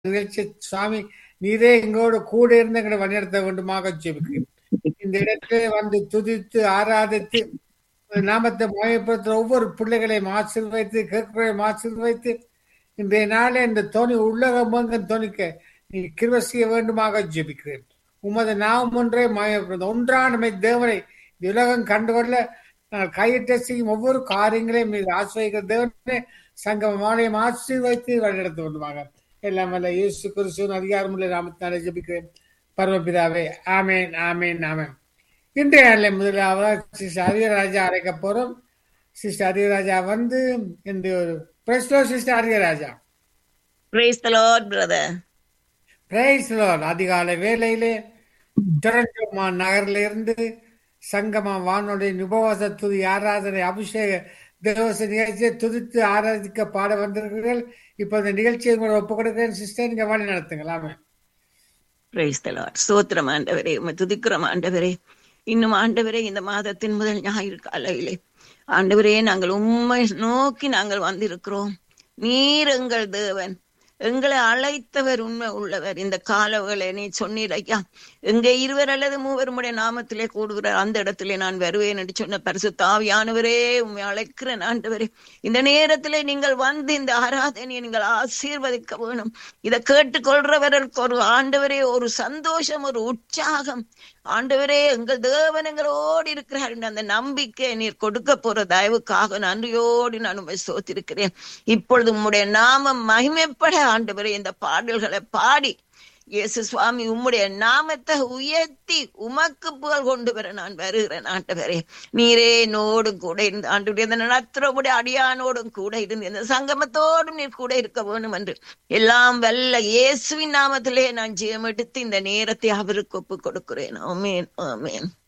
நிகழ்ச்சி சுவாமி நீரே எங்களோடு கூட இருந்து எங்களை வழிநடத்த வேண்டுமாக ஜெபிக்கிறேன் இந்த இடத்திலே வந்து துதித்து ஆராதித்து நாமத்தை மயப்படுத்துற ஒவ்வொரு பிள்ளைகளையும் ஆசீர்வைத்து கேட்களையும் ஆசீர்வைத்து இன்றைய நாளே இந்த தோணி உள்ளகமெங்கும் தோணிக்க நீ கிருப செய்ய வேண்டுமாக ஜெபிக்கிறேன் உமது நாமம் ஒன்றே மயப்படுத்த ஒன்றான தேவனை இந்த உலகம் கண்டுகொள்ள நான் கையிட்ட செய்யும் ஒவ்வொரு காரியங்களையும் நீர் ஆசிரியர் தேவனே சங்கம் மாலையும் ஆசீர்வைத்து வழிநடத்த வேண்டுமாக எல்லாம் வல்ல இயேசு கிறிஸ்துவின் அதிகாரமுள்ள நாமத்தினாலே ஜெபிக்கிறேன் பரமபிதாவே ஆமேன் ஆமேன் ஆமேன் இன்றைய நாளில் முதலாவது சிஸ்டர் அரியராஜா அழைக்க போறோம் சிஸ்டர் அரியராஜா வந்து இந்த ஒரு பிரஸ்லோ sister Ariyaraja Praise the Lord, brother. Praise அதிகாலை வேலையிலே டொரண்டோ மா- நகரில இருந்து சங்கமா வானொலி உபவாச துதி ஆராதனை அபிஷேக தேவச நிகழ்ச்சியை துதித்து ஆராதிக்க பாட வந்திருக்கிறீர்கள் இப்போ இந்த நிகழ்ச்சியை கூட ஒப்புக் கொடுக்கிறேன் சிஸ்டர் நீங்க வழி நடத்துங்களாமே Praise the Lord. சோத்திரம் ஆண்டவரே உம்மை துதிக்கிறோம் ஆண்டவரே இன்னும் ஆண்டவரே இந்த மாதத்தின் முதல் ஞாயிறு காலையிலே ஆண்டவரே நாங்கள் உம்மை நோக்கி நாங்கள் வந்திருக்கிறோம் நீர் எங்கள் தேவன் எங்களை அழைத்தவர் உண்மை உள்ளவர் இந்த காலவகளை நீ சொன்னீர் ஐயா எங்கே இருவர் அல்லது மூவர் உம்முடைய நாமத்திலே கூடுகிறார் அந்த இடத்திலே நான் வருவேன் என்று சொன்ன பரிசு தாவியானவரே உண்மை அழைக்கிறேன் ஆண்டவரே இந்த நேரத்திலே நீங்கள் வந்து இந்த ஆராதனையை நீங்கள் ஆசீர்வதிக்க வேணும் இதை கேட்டுக்கொள்றவர்களுக்கு ஒரு ஆண்டவரே ஒரு சந்தோஷம் ஒரு உற்சாகம் ஆண்டவரே எங்கள் தேவன் எங்களோடு இருக்கிறார் என்ற அந்த நம்பிக்கை நீர் கொடுக்க போற தயவுக்காக நன்றியோடு நான் உண்மை சோத்திருக்கிறேன் இப்பொழுது உம்முடைய நாமம் மகிமைப்பட ஆண்டவரே இந்த பாடல்களை பாடி இயேசு சுவாமி உம்முடைய நாமத்தை உயர்த்தி உமக்கு புகழ் கொண்டு வர நான் வருகிறேன் ஆண்டவரே நீரே என்னோடும் கூட இருந்து ஆண்டுடைய இந்த நடத்துறவுடைய அடியானோடும் கூட இருந்து இந்த சங்கமத்தோடும் நீர் கூட இருக்க வேணும் என்று எல்லாம் வல்ல இயேசுவின் நாமத்திலே நான் ஜெயம் எடுத்து இந்த நேரத்தை அவருக்கு ஒப்பு கொடுக்கிறேன் ஆமேன் ஆமேன்